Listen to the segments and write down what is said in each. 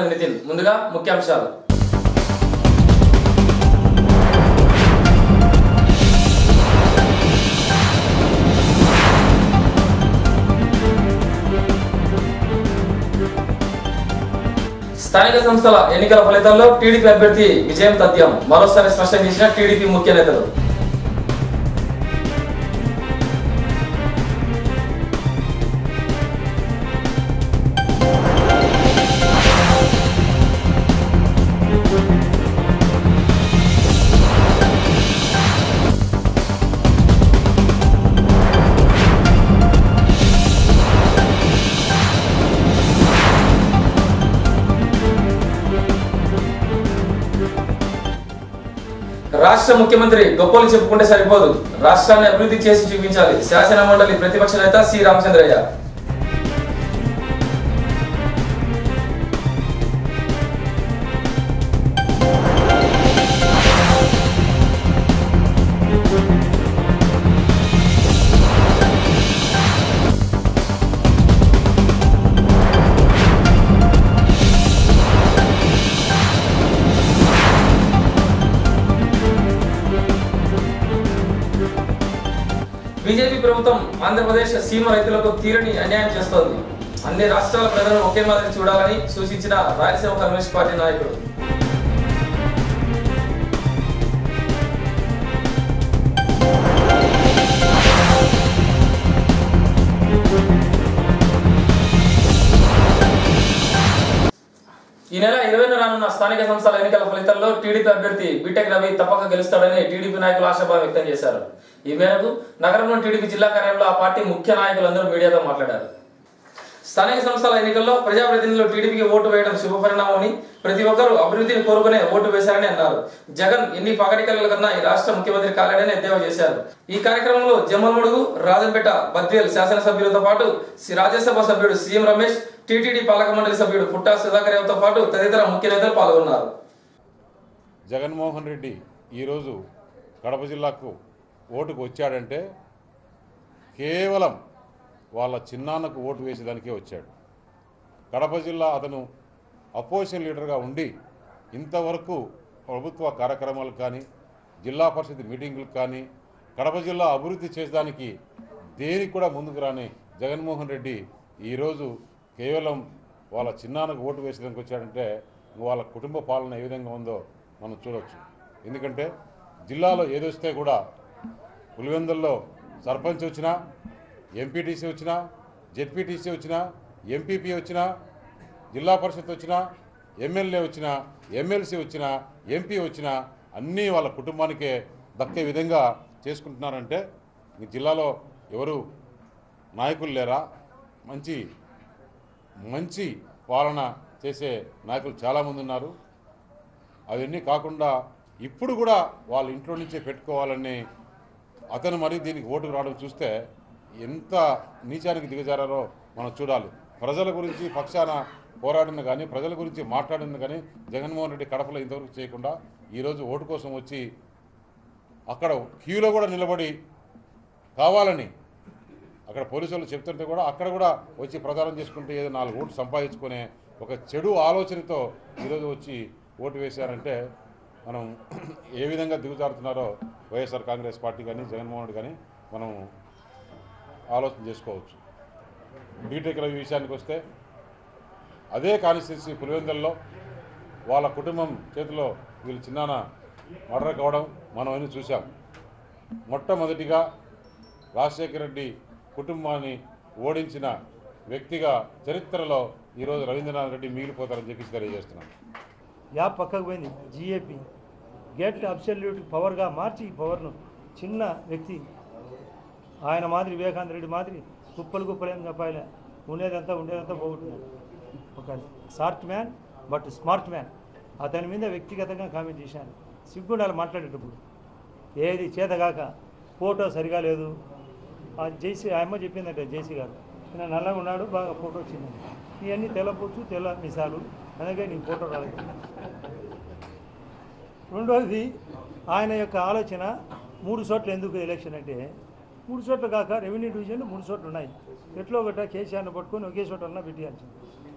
చదువుతున్నది నితిన్ ముందుగా ముఖ్యాంశాలు స్థానిక సంస్థల ఎన్నికల ఫలితాల్లో టీడీపీ అభ్యర్థి విజయం తథ్యం మరోసారి స్పష్టం చేసిన టీడీపీ ముఖ్య నేతలు రాష్ట్ర ముఖ్యమంత్రి గొప్పలు చెప్పుకుంటే సరిపోదు రాష్ట్రాన్ని అభివృద్ధి చేసి చూపించాలి శాసన మండలి ప్రతిపక్ష నేత సి రామచంద్రయ్య బీజేపీ ప్రభుత్వం ఆంధ్రప్రదేశ్ సీమ రైతులకు తీరని అన్యాయం చేస్తోంది అన్ని రాష్ట్రాల ప్రజలను ఒకే మాదిరి చూడాలని సూచించిన రాయలసీమ కమ్యూనిస్ట్ పార్టీ నాయకుడు ఈ నెల ఇరవై రానున్న స్థానిక సంస్థల ఎన్నికల ఫలితాల్లో టీడీపీ అభ్యర్థి బీటెక్ రవి తప్పక గెలుస్తాడని టీడీపీ నాయకులు ఆశాభావం వ్యక్తం చేశారు ఈ మేరకు నగరంలోని టీడీపీ జిల్లా కార్యాలయంలో ఆ పార్టీ ముఖ్య నాయకులందరూ మీడియాతో మాట్లాడారు స్థానిక సంస్థల ఎన్నికల్లో ప్రజాప్రతినిధులు టీడీపీకి ఓటు వేయడం శుభపరిణామని ప్రతి ఒక్కరూ అభివృద్ధిని కోరుకునే ఓటు వేశారని అన్నారు జగన్ ఎన్ని పగటికల కన్నా ఈ రాష్ట్ర ముఖ్యమంత్రి కాలేడని ఎద్దేవా చేశారు ఈ కార్యక్రమంలో జమ్మలమడుగు రాజంపేట బద్వేల్ శాసనసభ్యులతో పాటు సి- రాజ్యసభ సభ్యుడు సీఎం రమేష్ టీటీడీ పాలక మండలి సభ్యుడు పుట్టా సుధాకర్ రావుతో పాటు తదితర ముఖ్య నేతలు పాల్గొన్నారు జగన్మోహన్ రెడ్డి ఈరోజు కడప జిల్లాకు ఓటుకు వచ్చాడంటే కేవలం వాళ్ళ చిన్నాన్నకు ఓటు వేసేదానికే వచ్చాడు కడప జిల్లా అతను అపోజిషన్ లీడర్గా ఉండి ఇంతవరకు ప్రభుత్వ కార్యక్రమాలకు కానీ జిల్లా పరిషత్ మీటింగులకు కానీ కడప జిల్లా అభివృద్ధి చేసేదానికి దేనికి కూడా ముందుకు రాని జగన్మోహన్ రెడ్డి ఈరోజు కేవలం వాళ్ళ చిన్నాన్నకు ఓటు వేసేదానికి వచ్చాడంటే వాళ్ళ కుటుంబ పాలన ఏ విధంగా ఉందో మనం చూడవచ్చు ఎందుకంటే జిల్లాలో ఏదొస్తే కూడా పులివెందుల్లో సర్పంచ్ వచ్చినా ఎంపీటీసీ వచ్చినా జెడ్పీటీసీ వచ్చినా ఎంపీపీ వచ్చినా జిల్లా పరిషత్ వచ్చినా ఎమ్మెల్యే వచ్చినా ఎమ్మెల్సీ వచ్చినా ఎంపీ వచ్చినా అన్నీ వాళ్ళ కుటుంబానికే దక్కే విధంగా చేసుకుంటున్నారంటే ఈ జిల్లాలో ఎవరు నాయకులు లేరా మంచి మంచి పాలన చేసే నాయకులు చాలామంది ఉన్నారు అవన్నీ కాకుండా ఇప్పుడు కూడా వాళ్ళ ఇంట్లో నుంచే పెట్టుకోవాలని అతను మరి దీనికి ఓటుకు రావడం చూస్తే ఎంత నీచానికి దిగజారారో మనం చూడాలి ప్రజల గురించి పక్షాన పోరాడిన కానీ ప్రజల గురించి మాట్లాడిన కానీ జగన్మోహన్ రెడ్డి కడపలో ఇంతవరకు చేయకుండా ఈరోజు ఓటు కోసం వచ్చి అక్కడ క్యూలో కూడా నిలబడి కావాలని అక్కడ పోలీసు వాళ్ళు చెప్తుంటే కూడా అక్కడ కూడా వచ్చి ప్రచారం చేసుకుంటే ఏదో నాలుగు ఓట్లు సంపాదించుకునే ఒక చెడు ఆలోచనతో ఈరోజు వచ్చి ఓటు వేశారంటే మనం ఏ విధంగా దిగుజారుతున్నారో వైఎస్ఆర్ కాంగ్రెస్ పార్టీ కానీ జగన్మోహన్ రెడ్డి కానీ మనం ఆలోచన చేసుకోవచ్చు బీటెక్ రవి విషయానికి వస్తే అదే కాన్స్టిట్యూన్సీ పులివెందుల్లో వాళ్ళ కుటుంబం చేతిలో వీళ్ళు చిన్నాన మర్డర్ కావడం మనం అన్ని చూసాం మొట్టమొదటిగా రాజశేఖర రెడ్డి కుటుంబాన్ని ఓడించిన వ్యక్తిగా చరిత్రలో ఈరోజు రవీంద్రనాథ్ రెడ్డి మిగిలిపోతారని చెప్పేసి తెలియజేస్తున్నాను యా పక్కకు పోయింది జిఏపి గెట్ అబ్సల్యూట్ పవర్గా మార్చి ఈ పవర్ను చిన్న వ్యక్తి ఆయన మాదిరి వివేకానంద రెడ్డి మాదిరి కుప్పలు కుప్పలేం చెప్పాలి ఉండేదంతా ఉండేదంతా పోగొట్టున్నాడు ఒక short man but smart man అతని మీద వ్యక్తిగతంగా కామెంట్ చేశాను సిగ్గుండాలి మాట్లాడేటప్పుడు ఏది చేతగాక ఫోటో సరిగా లేదు ఆ జేసీ ఆ అమ్మ చెప్పిందంటే జేసీ గారు ఈయన నల్లగా ఉన్నాడు బాగా ఫోటో వచ్చింది ఇవన్నీ తెల్లపోచ్చు తెల్ల మిసాలు అందుకే నీ ఫోటో రాలేదు రెండోది ఆయన యొక్క ఆలోచన మూడు చోట్ల ఎందుకు ఎలక్షన్ అంటే మూడు చోట్ల కాక రెవెన్యూ డివిజన్లు మూడు చోట్ల ఉన్నాయి ఎట్లో ఒకట కేసీఆర్ని పట్టుకొని ఒకే చోట ఉన్నా పెట్టేయాల్సింది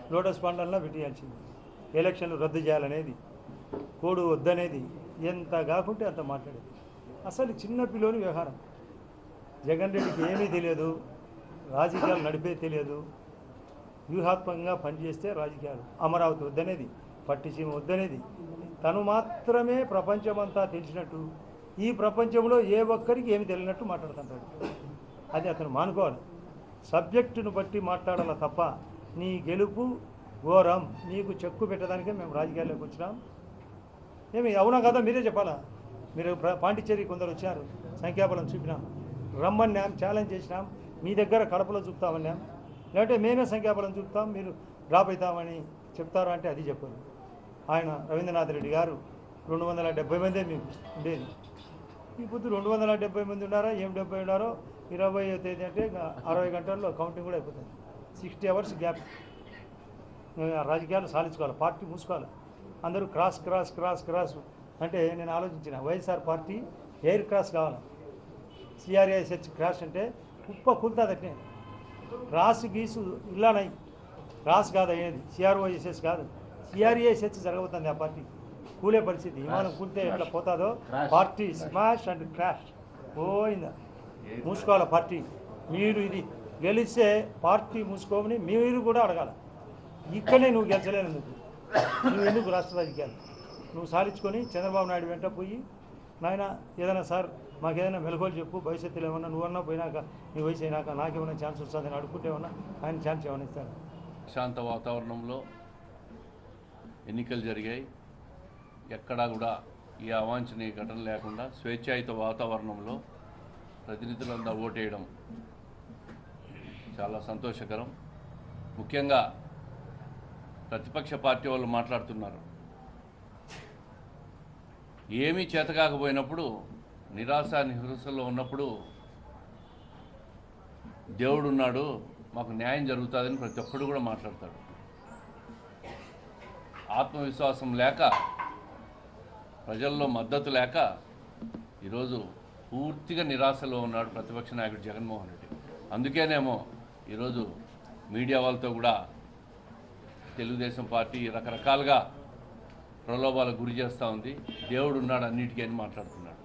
లోటస్ పాండల్లో పెట్టేయాల్సింది ఎలక్షన్లు రద్దు చేయాలనేది కోడు వద్దనేది ఎంత కాకుంటే అంత మాట్లాడేది అసలు చిన్న పిల్లోని వ్యవహారం జగన్ రెడ్డికి ఏమీ తెలియదు రాజకీయాలు నడిపేది తెలియదు వ్యూహాత్మకంగా పనిచేస్తే రాజకీయాలు అమరావతి వద్దనేది పట్టిసీమ వద్దనేది తను మాత్రమే ప్రపంచమంతా తెలిసినట్టు ఈ ప్రపంచంలో ఏ ఒక్కరికి ఏమి తెలియనట్టు మాట్లాడుతుంటాడు అది అతను మానుకోవాలి సబ్జెక్టును బట్టి మాట్లాడాల తప్ప నీ గెలుపు ఘోరం నీకు చెక్కు పెట్టడానికే మేము రాజకీయాల్లోకి వచ్చినాం ఏమి అవునా కదా మీరే చెప్పాలా మీరు ప్ర- పాండిచ్చేరి కొందరు వచ్చారు సంఖ్యాబలం చూపినాం రమ్మన్నాం ఛాలెంజ్ చేసినాం మీ దగ్గర కడపలో చూపుతామన్నాం లేదంటే మేమే సంఖ్యాబలం చూపుతాం మీరు డ్రాప్ అవుతామని చెప్తారు అంటే అది చెప్పదు ఆయన రవీంద్రనాథ్ రెడ్డి గారు రెండు వందల డెబ్బై మందే మీకు ఉండేది ఈ పొద్దు రెండు వందల డెబ్బై మంది ఉన్నారా ఏం డెబ్బై ఉన్నారో ఇరవై తేదీ అంటే ఇంకా అరవై గంటల్లో కౌంటింగ్ కూడా అయిపోతుంది సిక్స్టీ అవర్స్ గ్యాప్ ఇంకా రాజకీయాలు సాధించుకోవాలి పార్టీ మూసుకోవాలి అందరూ క్రాస్ క్రాస్ క్రాస్ క్రాస్ అంటే నేను ఆలోచించిన వైఎస్ఆర్ పార్టీ ఎయిర్ క్రాస్ కావాలి సిఆర్ఐఎస్హెచ్ క్రాష్ అంటే కుప్ప కుల్తుంది అట్నే క్రాస్ గీసు ఇల్లానై క్రాస్ కాదు అయ్యేది సిఆర్ఓఎస్ఎస్ కాదు సిఆర్ఏఎస్హెచ్ జరగబోతుంది ఆ పార్టీ కూలే పరిస్థితి విమానం కూలితే ఎట్లా పోతాదో పార్టీ స్మాష్ అండ్ క్రాష్ పోయిందా మూసుకోవాలి పార్టీ మీరు ఇది గెలిస్తే పార్టీ మూసుకోమని మీరు కూడా అడగాలి ఇక్కడే నువ్వు గెలిచలేను నువ్వు నువ్వు ఎందుకు రాష్ట్ర రాజకీయాలు నువ్వు సాధించుకొని చంద్రబాబు నాయుడు వెంట పోయి నాయన ఏదైనా సార్ మాకు ఏదైనా మెలకువలు చెప్పు భవిష్యత్తులో ఏమన్నా నువ్వన్నా పోయినాక నీ వయసు అయినాక నాకేమైనా ఛాన్స్ వస్తుందని అడుగుంటే ఏమన్నా ఆయన ఛాన్స్ ఏమైనా ఇస్తాడు శాంత వాతావరణంలో ఎన్నికలు జరిగాయి ఎక్కడా కూడా ఈ అవాంఛనీయ ఘటన లేకుండా స్వేచ్ఛాయుత వాతావరణంలో ప్రతినిధులంతా ఓటేయడం చాలా సంతోషకరం ముఖ్యంగా ప్రతిపక్ష పార్టీ వాళ్ళు మాట్లాడుతున్నారు ఏమీ చేతకాకపోయినప్పుడు నిరాశ నిహృసలో ఉన్నప్పుడు దేవుడు ఉన్నాడు మాకు న్యాయం జరుగుతుందని ప్రతి ఒక్కడు కూడా మాట్లాడతాడు ఆత్మవిశ్వాసం లేక ప్రజల్లో మద్దతు లేక ఈరోజు పూర్తిగా నిరాశలో ఉన్నాడు ప్రతిపక్ష నాయకుడు జగన్మోహన్ రెడ్డి అందుకేనేమో ఈరోజు మీడియా వాళ్ళతో కూడా తెలుగుదేశం పార్టీ రకరకాలుగా ప్రలోభాలకు గురి చేస్తూ ఉంది దేవుడు ఉన్నాడు అన్నిటికీ అని మాట్లాడుతున్నాడు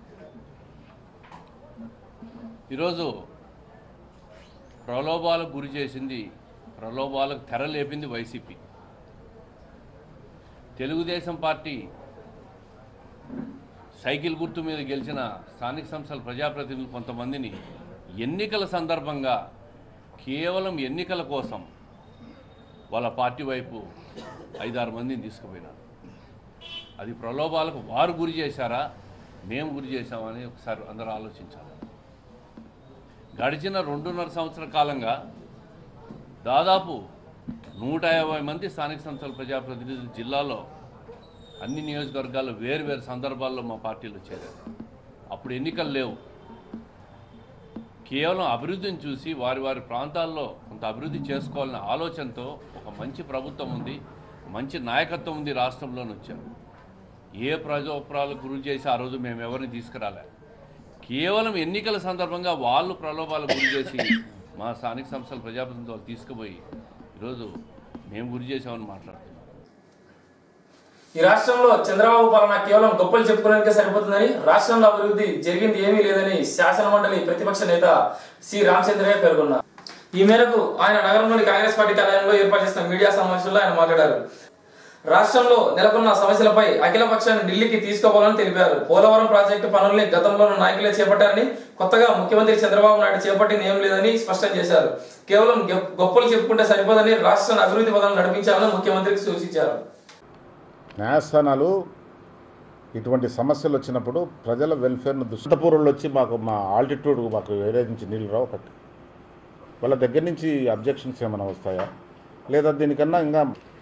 ఈరోజు ప్రలోభాలకు గురి చేసింది ప్రలోభాలకు తెరలేపింది వైసీపీ తెలుగుదేశం పార్టీ సైకిల్ గుర్తు మీద గెలిచిన స్థానిక సంస్థల ప్రజాప్రతినిధులు కొంతమందిని ఎన్నికల సందర్భంగా కేవలం ఎన్నికల కోసం వాళ్ళ పార్టీ వైపు ఐదారు మందిని తీసుకుపోయినారు అది ప్రలోభాలకు వారు గురి చేశారా మేము గురి చేశామని ఒకసారి అందరూ ఆలోచించాలి గడిచిన రెండున్నర సంవత్సర కాలంగా దాదాపు నూట యాభై మంది స్థానిక సంస్థల ప్రజాప్రతినిధులు జిల్లాలో అన్ని నియోజకవర్గాల్లో వేరు వేరు సందర్భాల్లో మా పార్టీలో చేరారు అప్పుడు ఎన్నికలు లేవు కేవలం అభివృద్ధిని చూసి వారి వారి ప్రాంతాల్లో కొంత అభివృద్ధి చేసుకోవాలనే ఆలోచనతో ఒక మంచి ప్రభుత్వం ఉంది మంచి నాయకత్వం ఉంది రాష్ట్రంలోని వచ్చారు ఏ ప్రజోపరాలకు గురి చేసి ఆ రోజు మేము ఎవరిని తీసుకురాలే కేవలం ఎన్నికల సందర్భంగా వాళ్ళు ప్రలోభాలకు గురి చేసి మా స్థానిక సంస్థల ప్రజాప్రతినిధులు తీసుకుపోయి ఈరోజు మేము గురి చేసామని మాట్లాడుతున్నాం ఈ రాష్ట్రంలో చంద్రబాబు పాలన కేవలం గొప్పలు చెప్పుకోవడానికే సరిపోతుందని రాష్ట్రంలో అభివృద్ధి జరిగింది ఏమీ లేదని శాసన మండలి ప్రతిపక్ష నేత సి రామచంద్రయ్య పేర్కొన్నారు ఈ మేరకు ఆయన నగరంలోని కాంగ్రెస్ పార్టీ కార్యాలయంలో ఏర్పాటు చేసిన మీడియా సమావేశంలో ఆయన మాట్లాడారు రాష్ట్రంలో నెలకొన్న సమస్యలపై అఖిల పక్షాన్ని ఢిల్లీకి తీసుకోవాలని తెలిపారు పోలవరం ప్రాజెక్టు పనుల్ని గతంలోని నాయకులే చేపట్టారని కొత్తగా ముఖ్యమంత్రి చంద్రబాబు నాయుడు చేపట్టింది ఏం లేదని స్పష్టం చేశారు కేవలం గొప్ప- గొప్పలు చెప్పుకుంటే సరిపోదని రాష్ట్రాన్ని అభివృద్ధి పదాలను నడిపించాలని ముఖ్యమంత్రికి సూచించారు న్యాయస్థానాలు ఇటువంటి సమస్యలు వచ్చినప్పుడు ప్రజల వెల్ఫేర్ను దుష్టపూర్వులు వచ్చి మాకు మా ఆల్టిట్యూడ్ మాకు ఏరియా నుంచి నీళ్ళు రావు ఒకటి వాళ్ళ దగ్గర నుంచి అబ్జెక్షన్స్ ఏమైనా వస్తాయా లేదా దీనికన్నా ఇంకా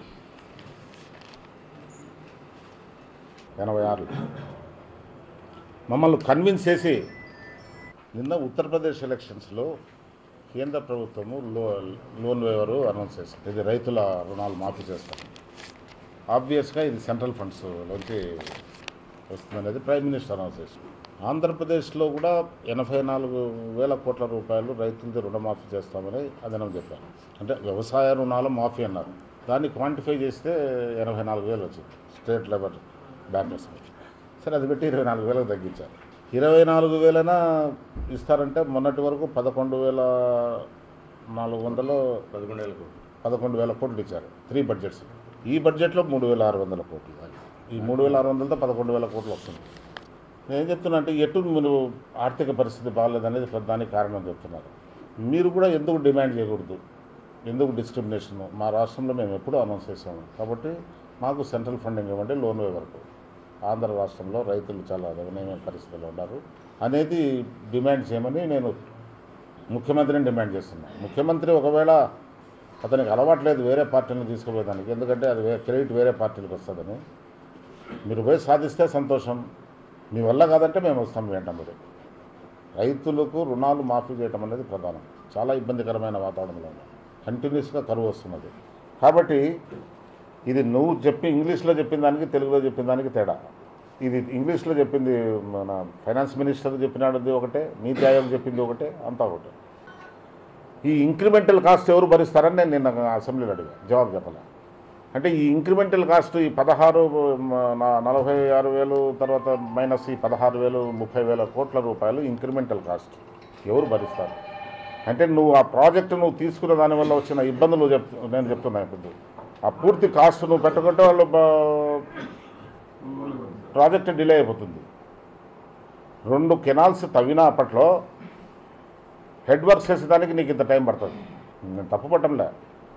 ఎనభై ఆరు మమ్మల్ని కన్విన్స్ చేసి నిన్న ఉత్తరప్రదేశ్ ఎలక్షన్స్లో కేంద్ర ప్రభుత్వము లో లోన్ వేవరు అనౌన్స్ చేసింది ఇది రైతుల రుణాలు మాఫీ చేస్తారు ఆబ్వియస్గా ఇది సెంట్రల్ ఫండ్స్ లోంచి వస్తుందనేది ప్రైమ్ మినిస్టర్ అనౌన్స్ చేసింది ఆంధ్రప్రదేశ్లో కూడా ఎనభై నాలుగు వేల కోట్ల రూపాయలు రైతులది రుణమాఫీ చేస్తామని అదనం చెప్పారు అంటే వ్యవసాయ రుణాలు మాఫీ అన్నారు దాన్ని క్వాంటిఫై చేస్తే ఎనభై నాలుగు వేలు వచ్చింది స్టేట్ లెవెల్ బ్యాంకర్స్ సరే అది పెట్టి ఇరవై నాలుగు వేలకు తగ్గించారు ఇరవై నాలుగు వేలైనా ఇస్తారంటే మొన్నటి వరకు పదకొండు వేల నాలుగు వందలు పదకొండు వేల కోట్లు పదకొండు వేల కోట్లు ఇచ్చారు త్రీ బడ్జెట్స్ ఈ బడ్జెట్లో మూడు వేల ఆరు వందల కోట్లు ఈ మూడు వేల ఆరు వందలతో పదకొండు వేల కోట్లు వస్తుంది నేను ఏం చెప్తున్నా అంటే ఎటు మీరు ఆర్థిక పరిస్థితి బాగాలేదనేది ప్రధానికి కారణం చెప్తున్నారు మీరు కూడా ఎందుకు డిమాండ్ చేయకూడదు ఎందుకు డిస్క్రిమినేషన్ మా రాష్ట్రంలో మేము ఎప్పుడూ అనౌన్స్ చేసాము కాబట్టి మాకు సెంట్రల్ ఫండింగ్ ఇవ్వండి లోన్ వరకు ఆంధ్ర రాష్ట్రంలో రైతులు చాలా దయనీయమైన పరిస్థితుల్లో ఉన్నారు అనేది డిమాండ్ చేయమని నేను ముఖ్యమంత్రిని డిమాండ్ చేస్తున్నాను ముఖ్యమంత్రి ఒకవేళ అతనికి అలవాట్లేదు వేరే పార్టీని తీసుకుపోయేదానికి ఎందుకంటే అది వే- క్రెడిట్ వేరే పార్టీలకు వస్తుందని మీరు పోయి సాధిస్తే సంతోషం మీ వల్ల కాదంటే మేము వస్తాం వెంట మీరు రైతులకు రుణాలు మాఫీ చేయడం అనేది ప్రధానం చాలా ఇబ్బందికరమైన వాతావరణంలో ఉంది కంటిన్యూస్గా కరువు వస్తున్నది కాబట్టి ఇది నువ్వు చెప్పి ఇంగ్లీష్లో చెప్పిన దానికి తెలుగులో చెప్పిన దానికి తేడా ఇది ఇంగ్లీష్లో చెప్పింది మన ఫైనాన్స్ మినిస్టర్ చెప్పినది ఒకటే నీతి ఆయోగ్ చెప్పింది ఒకటే అంతా ఒకటే ఈ ఇంక్రిమెంటల్ కాస్ట్ ఎవరు భరిస్తారని నేను నిన్న అసెంబ్లీలో అడిగా జవాబు చెప్పాలి అంటే ఈ ఇంక్రిమెంటల్ కాస్ట్ ఈ పదహారు మ, నా- నలభై ఆరు వేలు తర్వాత మైనస్ ఈ పదహారు వేలు ముప్పై వేల కోట్ల రూపాయలు ఇంక్రిమెంటల్ కాస్ట్ ఎవరు భరిస్తారు అంటే నువ్వు ఆ ప్రాజెక్ట్ నువ్వు తీసుకున్న దానివల్ల వచ్చిన ఇబ్బందులు చెప్ నేను చెప్తున్నా ఇప్పుడు ఆ పూర్తి కాస్ట్ నువ్వు పెట్టుకుంటే వాళ్ళు బా- ప్రాజెక్ట్ డిలే అయిపోతుంది రెండు కెనాల్స్ తవ్విన అప్పట్లో హెడ్ వర్క్స్ చేసేదానికి నీకు ఇంత టైం పడుతుంది నేను తప్పు పట్టంలే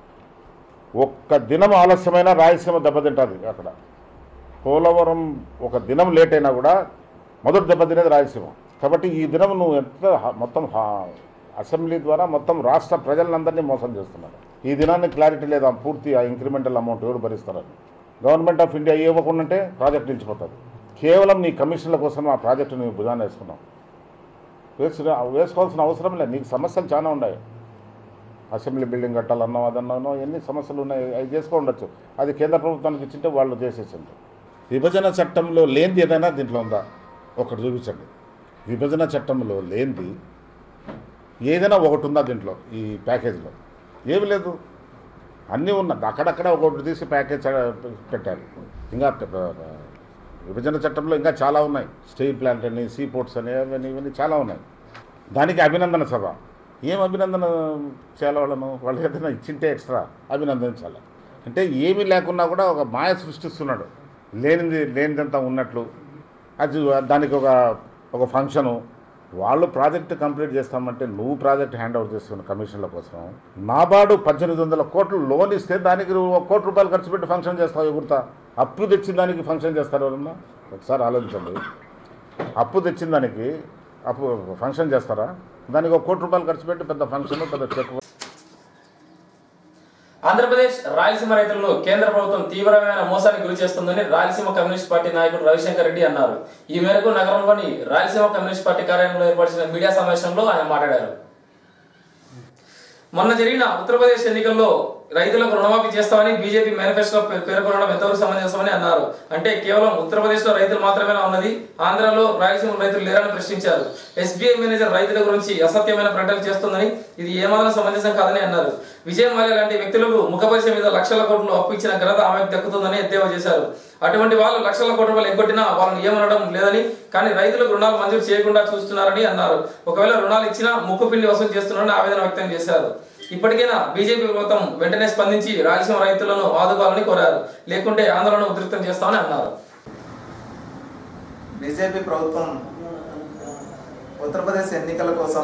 ఒక్క దినం ఆలస్యమైనా రాయలసీమ దెబ్బతింటుంది అక్కడ పోలవరం ఒక దినం లేట్ అయినా కూడా మొదటి దెబ్బతినేది రాయలసీమ కాబట్టి ఈ దినం నువ్వు ఎంత హ- మొత్తం హ- అసెంబ్లీ ద్వారా మొత్తం రాష్ట్ర ప్రజలందరినీ మోసం చేస్తున్నారు ఈ దినాన్ని క్లారిటీ లేదా పూర్తి ఆ ఇంక్రిమెంటల్ అమౌంట్ ఎవరు భరిస్తారని గవర్నమెంట్ ఆఫ్ ఇండియా ఇవ్వకుండా ప్రాజెక్ట్ నిలిచిపోతుంది కేవలం నీ కమిషన్ల కోసం ఆ ప్రాజెక్టు నువ్వు భుజాన్ని వేసుకున్నావు వేసు వేసుకోవాల్సిన అవసరం లేదు నీకు సమస్యలు చాలా ఉన్నాయి అసెంబ్లీ బిల్డింగ్ కట్టాలన్నావు అదన్నానో ఎన్ని సమస్యలు ఉన్నాయి అవి చేసుకో ఉండొచ్చు అది కేంద్ర ప్రభుత్వానికి ఇచ్చింటే వాళ్ళు చేసేసింది విభజన చట్టంలో లేనిది ఏదైనా దీంట్లో ఉందా ఒకటి చూపించండి విభజన చట్టంలో లేనిది ఏదైనా ఒకటి ఉందా దీంట్లో ఈ ప్యాకేజీలో ఏమి లేదు అన్నీ ఉన్నాయి అక్కడక్కడ ఒకటి తీసి ప్యాకేజ్ పెట్టారు ఇంకా పె- విభజన చట్టంలో ఇంకా చాలా ఉన్నాయి స్టీల్ ప్లాంట్ అని సీ పోర్ట్స్ అని అవన్నీ ఇవన్నీ చాలా ఉన్నాయి దానికి అభినందన సభ ఏం అభినందన చేయాలి వాళ్ళను వాళ్ళు ఏదైనా ఇచ్చింటే ఎక్స్ట్రా అభినందించాలి అంటే ఏమీ లేకున్నా కూడా ఒక మాయ సృష్టిస్తున్నాడు లేనిది లేనిదంతా ఉన్నట్లు అది దానికి ఒక ఒక ఫంక్షను వాళ్ళు ప్రాజెక్ట్ కంప్లీట్ చేస్తామంటే నువ్వు ప్రాజెక్ట్ హ్యాండ్ ఓవర్ చేస్తున్న కమిషన్ల కోసం నాబార్డు పద్దెనిమిది వందల కోట్లు లోన్ ఇస్తే దానికి నువ్వు ఒక కోటి రూపాయలు ఖర్చు పెట్టి ఫంక్షన్ చేస్తావు ఎగురుతా అప్పు తెచ్చిన దానికి ఫంక్షన్ చేస్తారు ఎవరన్నా ఒకసారి ఆలోచించండి అప్పు తెచ్చిన దానికి అప్పు ఫంక్షన్ చేస్తారా దానికి ఒక కోటి రూపాయలు ఖర్చు పెట్టి పెద్ద ఫంక్షన్ పెద్ద చెక్ ఆంధ్రప్రదేశ్ రాయలసీమ రైతులను కేంద్ర ప్రభుత్వం తీవ్రమైన మోసానికి గురి చేస్తుందని రాయలసీమ కమ్యూనిస్ట్ పార్టీ నాయకుడు రవిశంకర్ రెడ్డి అన్నారు ఈ మేరకు నగరంలోని రాయలసీమ కమ్యూనిస్ట్ పార్టీ కార్యాలయంలో ఏర్పరిచిన మీడియా సమావేశంలో ఆయన మాట్లాడారు మొన్న జరిగిన ఉత్తరప్రదేశ్ ఎన్నికల్లో రైతులకు రుణమాఫీ చేస్తామని బీజేపీ మేనిఫెస్టో పే- పేర్కొనడం ఎంతవరకు సమంజసమని అన్నారు అంటే కేవలం ఉత్తరప్రదేశ్ లో రైతులు మాత్రమే ఉన్నది ఆంధ్రాలో రాయలసీమ రైతులు లేరని ప్రశ్నించారు ఎస్బీఐ మేనేజర్ రైతుల గురించి అసత్యమైన ప్రకటనలు చేస్తుందని ఇది ఏమాత్రం సమంజసం కాదని అన్నారు విజయ్ మాల్యా లాంటి వ్యక్తులకు ముఖపరిచయం మీద లక్షల కోట్లు అప్పు ఇచ్చిన ఘనత ఆమెకు దక్కుతుందని ఎద్దేవా చేశారు అటువంటి వాళ్ళు లక్షల కోట్ల రూపాయలు ఎగ్గొట్టినా వాళ్ళని ఏమనడం లేదని కానీ రైతులకు రుణాలు మంజూరు చేయకుండా చూస్తున్నారని అన్నారు ఒకవేళ రుణాలు ఇచ్చినా ముక్కు పిండి వసూలు చేస్తున్నారని ఆవేదన వ్యక్తం చేశారు ఇప్పటికైనా బీజేపీ ప్రభుత్వం వెంటనే స్పందించి రాయలసీమ రైతులను ఆదుకోవాలని కోరారు లేకుంటే ఆందోళన ఉధృతం చేస్తామని అన్నారు బీజేపీ ప్రభుత్వం ఉత్తరప్రదేశ్ ఎన్నికల కోసం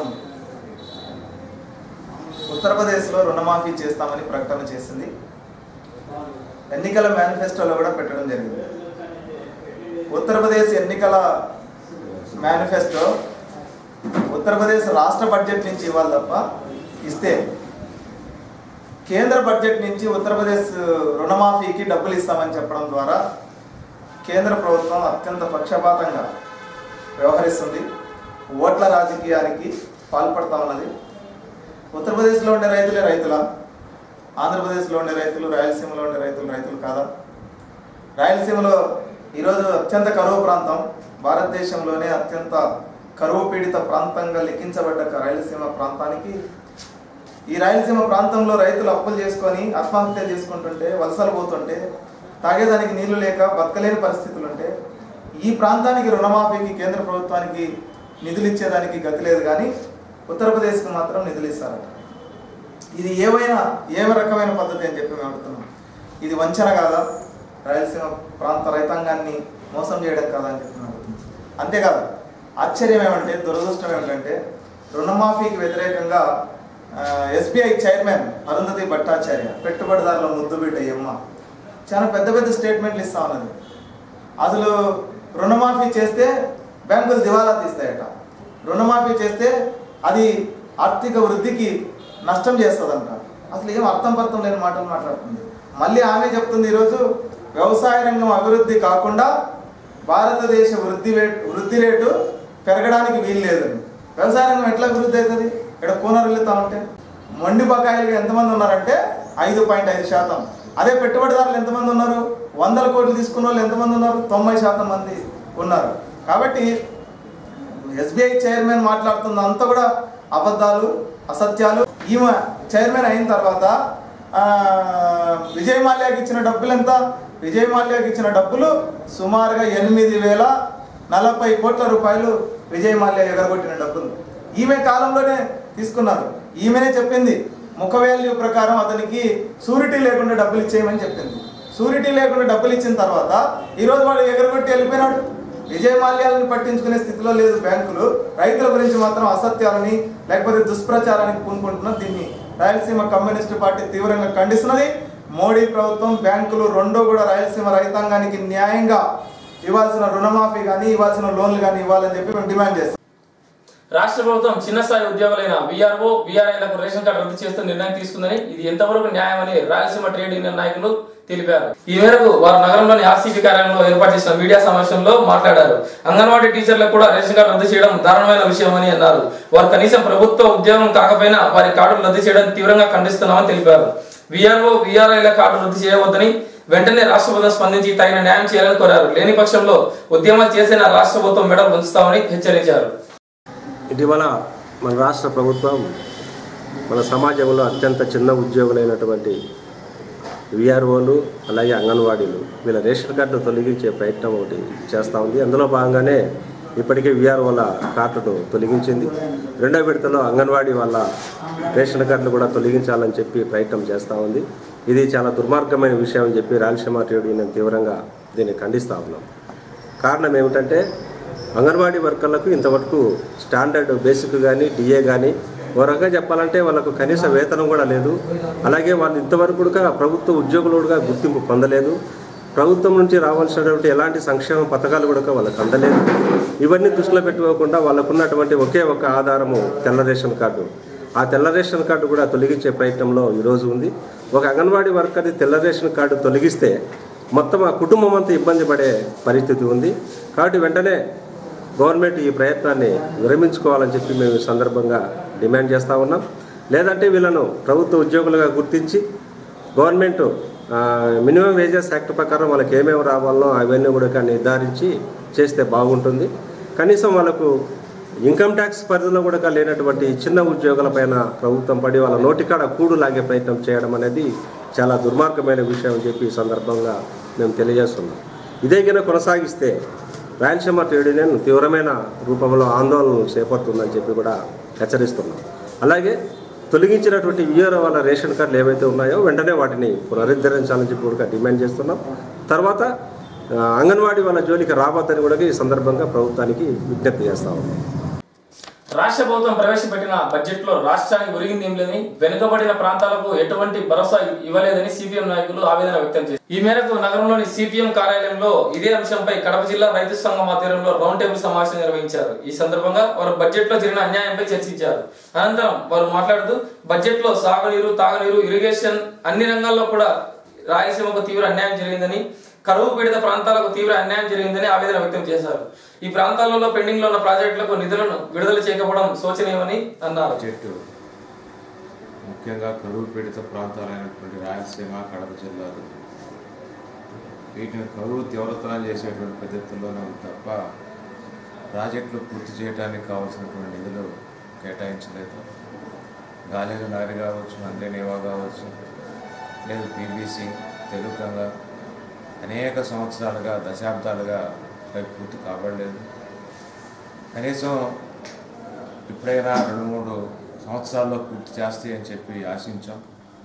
ఉత్తరప్రదేశ్లో రుణమాఫీ చేస్తామని ప్రకటన చేసింది ఎన్నికల మేనిఫెస్టోలో కూడా పెట్టడం జరిగింది ఉత్తరప్రదేశ్ ఎన్నికల మేనిఫెస్టో ఉత్తరప్రదేశ్ రాష్ట్ర బడ్జెట్ నుంచి ఇవ్వాలి తప్ప ఇస్తే కేంద్ర బడ్జెట్ నుంచి ఉత్తరప్రదేశ్ రుణమాఫీకి డబ్బులు ఇస్తామని చెప్పడం ద్వారా కేంద్ర ప్రభుత్వం అత్యంత పక్షపాతంగా వ్యవహరిస్తుంది ఓట్ల రాజకీయానికి పాల్పడతా ఉన్నది ఉత్తరప్రదేశ్లో ఉండే రైతులే రైతులా ఆంధ్రప్రదేశ్లో ఉండే రైతులు రాయలసీమలో ఉండే రైతులు రైతులు కాదా రాయలసీమలో ఈరోజు అత్యంత కరువు ప్రాంతం భారతదేశంలోనే అత్యంత కరువు పీడిత ప్రాంతంగా లిఖించబడ్డ రాయలసీమ ప్రాంతానికి ఈ రాయలసీమ ప్రాంతంలో రైతులు అప్పులు చేసుకొని ఆత్మహత్యలు చేసుకుంటుంటే వలసలు పోతుంటే తాగేదానికి నీళ్లు లేక బతకలేని పరిస్థితులు ఉంటే ఈ ప్రాంతానికి రుణమాఫీకి కేంద్ర ప్రభుత్వానికి నిధులు ఇచ్చేదానికి గతి లేదు కానీ ఉత్తరప్రదేశ్కి మాత్రం నిధులు ఇస్తారట ఇది ఏమైనా ఏ రకమైన పద్ధతి అని చెప్పి మేము అడుగుతున్నాం ఇది వంచన కాదా రాయలసీమ ప్రాంత రైతాంగాన్ని మోసం చేయడం కాదా అని చెప్పి మేము అడుగుతున్నాం అంతేకాదు ఆశ్చర్యం ఏమంటే దురదృష్టం ఏమిటంటే రుణమాఫీకి వ్యతిరేకంగా ఎస్బీఐ చైర్మన్ అరుంధతి భట్టాచార్య పెట్టుబడిదారుల ముద్దు బిడ్డ ఎమ్మ చాలా పెద్ద పెద్ద స్టేట్మెంట్లు ఇస్తా ఉన్నది అసలు రుణమాఫీ చేస్తే బ్యాంకులు దివాలా తీస్తాయట రుణమాఫీ చేస్తే అది ఆర్థిక వృద్ధికి నష్టం చేస్తుందంట అసలు ఏం అర్థం పర్థం లేని మాటలు మాట్లాడుతుంది మళ్ళీ ఆమె చెప్తుంది ఈరోజు వ్యవసాయ రంగం అభివృద్ధి కాకుండా భారతదేశ వృద్ధి రేట్ వృద్ధి రేటు పెరగడానికి వీలు లేదని వ్యవసాయ రంగం ఎట్లా అభివృద్ధి అవుతుంది ఇక్కడ కూనర్ వెళ్తా ఉంటే మొండి బకాయిలు ఎంతమంది ఉన్నారంటే ఐదు పాయింట్ ఐదు శాతం అదే పెట్టుబడిదారులు ఎంతమంది ఉన్నారు వందల కోట్లు తీసుకున్న వాళ్ళు ఎంతమంది ఉన్నారు తొంభై శాతం మంది ఉన్నారు కాబట్టి ఎస్బీఐ చైర్మన్ మాట్లాడుతున్న అంతా కూడా అబద్ధాలు అసత్యాలు ఈమె చైర్మన్ అయిన తర్వాత ఆ, విజయ్ మాల్యాకి ఇచ్చిన డబ్బులు ఎంత విజయ్ మాల్యాకి ఇచ్చిన డబ్బులు సుమారుగా ఎనిమిది వేల నలభై కోట్ల రూపాయలు విజయ్ మాల్యా ఎగరగొట్టిన డబ్బులు ఈమె కాలంలోనే తీసుకున్నారు ఈమెనే చెప్పింది ముఖ వాల్యూ ప్రకారం అతనికి సూరిటీ లేకుండా డబ్బులు ఇచ్చేయమని చెప్పింది సూరిటీ లేకుండా డబ్బులు ఇచ్చిన తర్వాత ఈరోజు వాడు ఎగరగొట్టి వెళ్ళిపోయినాడు విజయ మాల్యాలను పట్టించుకునే స్థితిలో లేదు బ్యాంకులు రైతుల గురించి మాత్రం అసత్యాలని లేకపోతే దుష్ప్రచారానికి పూనుకుంటున్నారు దీన్ని రాయలసీమ కమ్యూనిస్టు పార్టీ తీవ్రంగా ఖండిస్తున్నది మోడీ ప్రభుత్వం బ్యాంకులు రెండో కూడా రాయలసీమ రైతాంగానికి న్యాయంగా ఇవ్వాల్సిన రుణమాఫీ కానీ ఇవ్వాల్సిన లోన్లు కానీ ఇవ్వాలని చెప్పి మేము డిమాండ్ చేస్తాం రాష్ట్ర ప్రభుత్వం చిన్న స్థాయి ఉద్యోగులైన విఆర్ఓ విఆర్ఐలకు రేషన్ కార్డు రద్దు చేస్తూ నిర్ణయం తీసుకుందని ఇది ఎంతవరకు న్యాయమని రాయలసీమ ట్రేడ్ యూనియన్ నాయకులు తెలిపారు ఈ మేరకు వారు నగరంలోని ఆర్సీబీ కార్యాలయంలో ఏర్పాటు చేసిన మీడియా సమావేశంలో మాట్లాడారు అంగన్వాడీ టీచర్లకు కూడా రేషన్ కార్డు రద్దు చేయడం దారుణమైన విషయమని అన్నారు వారు కనీసం ప్రభుత్వ ఉద్యోగం కాకపోయినా వారి కార్డులు రద్దు చేయడం తీవ్రంగా ఖండిస్తున్నామని తెలిపారు విఆర్ఓ విఆర్ఐల కార్డు రద్దు చేయవద్దని వెంటనే రాష్ట్ర ప్రభుత్వం స్పందించి తగిన న్యాయం చేయాలని కోరారు లేని పక్షంలో ఉద్యమాలు చేసిన రాష్ట్ర ప్రభుత్వం మెడలు ఉంచుతామని హెచ్చరించారు ఇటీవల మన రాష్ట్ర ప్రభుత్వం మన సమాజంలో అత్యంత చిన్న ఉద్యోగులైనటువంటి విఆర్ఓలు అలాగే అంగన్వాడీలు వీళ్ళ రేషన్ కార్డులు తొలగించే ప్రయత్నం ఒకటి చేస్తూ ఉంది అందులో భాగంగానే ఇప్పటికే విఆర్ఓల కార్డును తొలగించింది రెండో విడతలో అంగన్వాడీ వాళ్ళ రేషన్ కార్డులు కూడా తొలగించాలని చెప్పి ప్రయత్నం చేస్తూ ఉంది ఇది చాలా దుర్మార్గమైన విషయం అని చెప్పి రాయలసీమ ట్రేడ్ యూనియన్ తీవ్రంగా దీన్ని ఖండిస్తూ ఉన్నాం కారణం ఏమిటంటే అంగన్వాడీ వర్కర్లకు ఇంతవరకు స్టాండర్డ్ బేసిక్ కానీ డిఏ కానీ ఓ రకంగా చెప్పాలంటే వాళ్ళకు కనీస వేతనం కూడా లేదు అలాగే వాళ్ళు ఇంతవరకు కూడా ప్రభుత్వ ఉద్యోగులుగా గుర్తింపు పొందలేదు ప్రభుత్వం నుంచి రావాల్సినటువంటి ఎలాంటి సంక్షేమ పథకాలు కూడా వాళ్ళకి అందలేదు ఇవన్నీ దృష్టిలో పెట్టుకోకుండా వాళ్ళకున్నటువంటి ఒకే ఒక ఆధారము తెల్ల రేషన్ కార్డు ఆ తెల్ల రేషన్ కార్డు కూడా తొలగించే ప్రయత్నంలో ఈరోజు ఉంది ఒక అంగన్వాడీ వర్కర్ది తెల్ల రేషన్ కార్డు తొలగిస్తే మొత్తం ఆ కుటుంబం అంతా ఇబ్బంది పడే పరిస్థితి ఉంది కాబట్టి వెంటనే గవర్నమెంట్ ఈ ప్రయత్నాన్ని విరమించుకోవాలని చెప్పి మేము ఈ సందర్భంగా డిమాండ్ చేస్తూ ఉన్నాం లేదంటే వీళ్ళను ప్రభుత్వ ఉద్యోగులుగా గుర్తించి గవర్నమెంట్ ఆ, మినిమం వేజెస్ యాక్ట్ ప్రకారం వాళ్ళకి ఏమేమి రావాలనో అవన్నీ కూడా నిర్ధారించి చేస్తే బాగుంటుంది కనీసం వాళ్ళకు ఇన్కమ్ ట్యాక్స్ పరిధిలో కూడా లేనటువంటి చిన్న ఉద్యోగులపైన ప్రభుత్వం పడి వాళ్ళ నోటికాడ కూడు లాగే ప్రయత్నం చేయడం అనేది చాలా దుర్మార్గమైన విషయం అని చెప్పి ఈ సందర్భంగా మేము తెలియజేస్తున్నాం ఇదే కింద కొనసాగిస్తే రాయలసీమ ట్రేడ్ యూనియన్ తీవ్రమైన రూపంలో ఆందోళనలు చేపడుతుందని చెప్పి కూడా హెచ్చరిస్తున్నాం అలాగే తొలగించినటువంటి విఆర్ వాళ్ళ రేషన్ కార్డులు ఏవైతే ఉన్నాయో వెంటనే వాటిని పునరుద్ధరించాలని చెప్పి కూడా డిమాండ్ చేస్తున్నాం తర్వాత ఆ, అంగన్వాడీ వాళ్ళ జోలికి రాబోద్దని కూడా ఈ సందర్భంగా ప్రభుత్వానికి విజ్ఞప్తి చేస్తా ఉన్నాం రాష్ట్ర ప్రభుత్వం ప్రవేశపెట్టిన బడ్జెట్ లో రాష్ట్రానికి ఒరిగింది ఏం లేదని వెనుకబడిన ప్రాంతాలకు ఎటువంటి భరోసా ఇవ్వలేదని సిపిఎం నాయకులు ఆవేదన వ్యక్తం చేశారు ఈ మేరకు నగరంలోని సిపిఎం కార్యాలయంలో ఇదే అంశంపై కడప జిల్లా రైతు సంఘం ఆధ్వర్యంలో రౌండ్ టేబుల్ సమావేశం నిర్వహించారు ఈ సందర్భంగా వారు బడ్జెట్ లో జరిగిన అన్యాయంపై చర్చించారు అనంతరం వారు మాట్లాడుతూ బడ్జెట్ లో సాగునీరు తాగునీరు ఇరిగేషన్ అన్ని రంగాల్లో కూడా రాయలసీమకు తీవ్ర అన్యాయం జరిగిందని కరువు పీడిత ప్రాంతాలకు తీవ్ర అన్యాయం జరిగిందని ఆవేదన వ్యక్తం చేశారు ఈ ప్రాంతాలలో పెండింగ్ లో ఉన్న ప్రాజెక్టులకు నిధులను విడుదల చేయకపోవడం శోచనీయమని అన్నారు బడ్జెట్ ముఖ్యంగా కరువు పీడిత ప్రాంతాలైనటువంటి రాయలసీమ కడప జిల్లాలు వీటిని కరువు తీవ్రతరం చేసేటువంటి పద్ధతుల్లోనే ఉంది తప్ప ప్రాజెక్టులు పూర్తి చేయడానికి కావాల్సినటువంటి నిధులు కేటాయించలేదు గాలేరు నారి కావచ్చు అంద్రేనేవా కావచ్చు లేదు పీబీసీ తెలుగు గంగ అనేక సంవత్సరాలుగా దశాబ్దాలుగా అవి పూర్తి కాబడలేదు కనీసం ఇప్పుడైనా రెండు మూడు సంవత్సరాల్లో పూర్తి చేస్తాయి అని చెప్పి ఆశించాం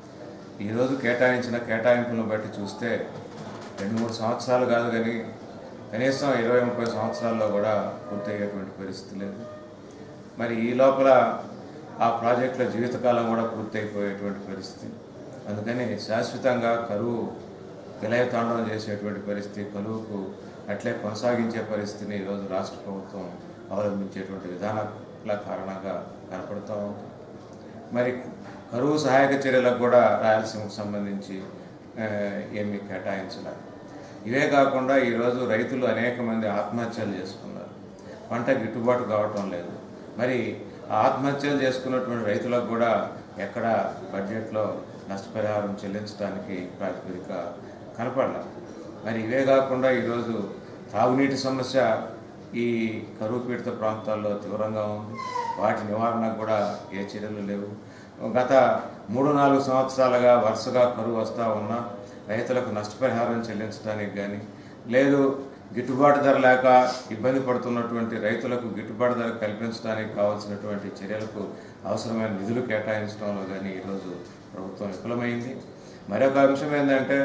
ఈరోజు కేటాయించిన కేటాయింపులను బట్టి చూస్తే రెండు మూడు సంవత్సరాలు కాదు కానీ కనీసం ఇరవై ముప్పై సంవత్సరాల్లో కూడా పూర్తయ్యేటువంటి పరిస్థితి లేదు మరి ఈ లోపల ఆ ప్రాజెక్టుల జీవితకాలం కూడా పూర్తయిపోయేటువంటి పరిస్థితి అందుకని శాశ్వతంగా కరువు విలయతాండవం చేసేటువంటి పరిస్థితి కరువుకు అట్లే కొనసాగించే పరిస్థితిని ఈరోజు రాష్ట్ర ప్రభుత్వం అవలంబించేటువంటి విధానాల కారణంగా కనపడుతూ ఉంది మరి కరువు సహాయక చర్యలకు కూడా రాయలసీమకు సంబంధించి ఆ, ఏమీ కేటాయించలే ఇవే కాకుండా ఈరోజు రైతులు అనేక మంది ఆత్మహత్యలు చేసుకున్నారు పంట గిట్టుబాటు కావటం లేదు మరి ఆ ఆత్మహత్యలు చేసుకున్నటువంటి రైతులకు కూడా ఎక్కడ బడ్జెట్లో నష్టపరిహారం చెల్లించడానికి ప్రాతిపదిక కనపడాల మరి ఇవే కాకుండా ఈరోజు తాగునీటి సమస్య ఈ కరువు పీడిత ప్రాంతాల్లో తీవ్రంగా ఉంది వాటి నివారణకు కూడా ఏ చర్యలు లేవు గత మూడు నాలుగు సంవత్సరాలుగా వరుసగా కరువు వస్తూ ఉన్నా రైతులకు నష్టపరిహారం చెల్లించడానికి కానీ లేదు గిట్టుబాటు ధర లేక ఇబ్బంది పడుతున్నటువంటి రైతులకు గిట్టుబాటు ధర కల్పించడానికి కావాల్సినటువంటి చర్యలకు అవసరమైన నిధులు కేటాయించడంలో కానీ ఈరోజు ప్రభుత్వం విఫలమైంది మరొక అంశం ఏంటంటే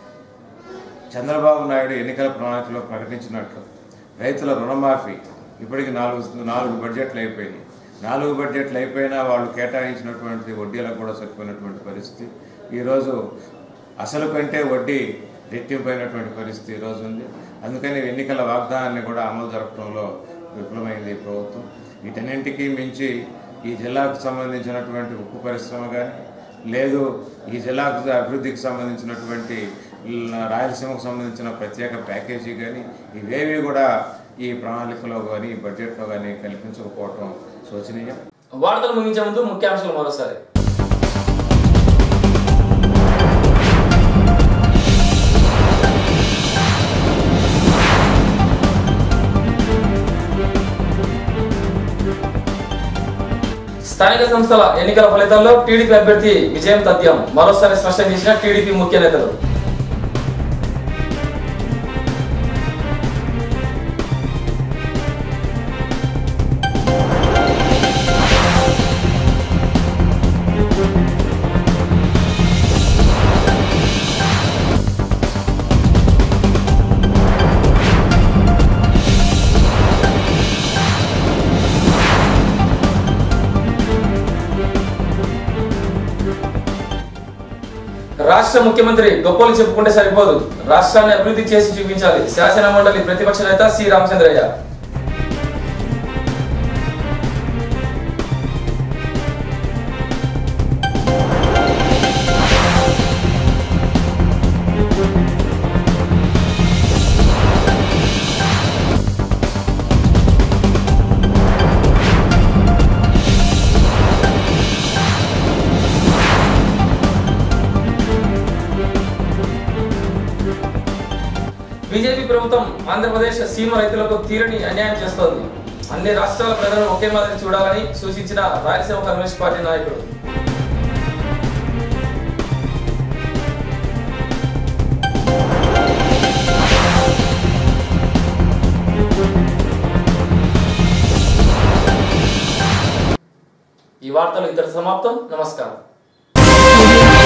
చంద్రబాబు నాయుడు ఎన్నికల ప్రణాళికలో ప్రకటించినట్లు రైతుల రుణమాఫీ ఇప్పటికి నాలుగు నాలుగు బడ్జెట్లు అయిపోయినాయి నాలుగు బడ్జెట్లు అయిపోయినా వాళ్ళు కేటాయించినటువంటి వడ్డీలకు కూడా సరిపోయినటువంటి పరిస్థితి ఈరోజు అసలు కంటే వడ్డీ రెట్టింపైనటువంటి పరిస్థితి ఈరోజు ఉంది అందుకని ఎన్నికల వాగ్దానాన్ని కూడా అమలు జరపడంలో విఫలమైంది ఈ ప్రభుత్వం వీటన్నింటికీ మించి ఈ జిల్లాకు సంబంధించినటువంటి ఉక్కు పరిశ్రమ కానీ లేదు ఈ జిల్లాకు అభివృద్ధికి సంబంధించినటువంటి ల- రాయలసీమకు సంబంధించిన ప్రత్యేక ప్యాకేజీ కానీ ఇవేవి కూడా ఈ ప్రణాళికలో కానీ ఈ బడ్జెట్లో కానీ కల్పించకపోవటం శోచనీయం వార్తలు ముగించే ముందు ముఖ్యాంశాలు మరోసారి స్థానిక సంస్థల ఎన్నికల ఫలితాల్లో టీడీపీ అభ్యర్థి విజయం తథ్యం మరోసారి స్పష్టం చేసిన టీడీపీ ముఖ్య నేతలు రాష్ట్ర ముఖ్యమంత్రి గొప్పలు చెప్పుకుంటే సరిపోదు రాష్ట్రాన్ని అభివృద్ధి చేసి చూపించాలి శాసన మండలి ప్రతిపక్ష నేత సి రామచంద్రయ్య బీజేపీ ప్రభుత్వం ఆంధ్రప్రదేశ్ సీమ రైతులకు తీరని అన్యాయం చేస్తోంది అన్ని రాష్ట్రాల ప్రజలను ఒకే మాదిరి చూడాలని సూచించిన రాయలసీమ కమ్యూనిస్ట్ పార్టీ నాయకుడు ఈ వార్తలు ఇంతటి సమాప్తం నమస్కారం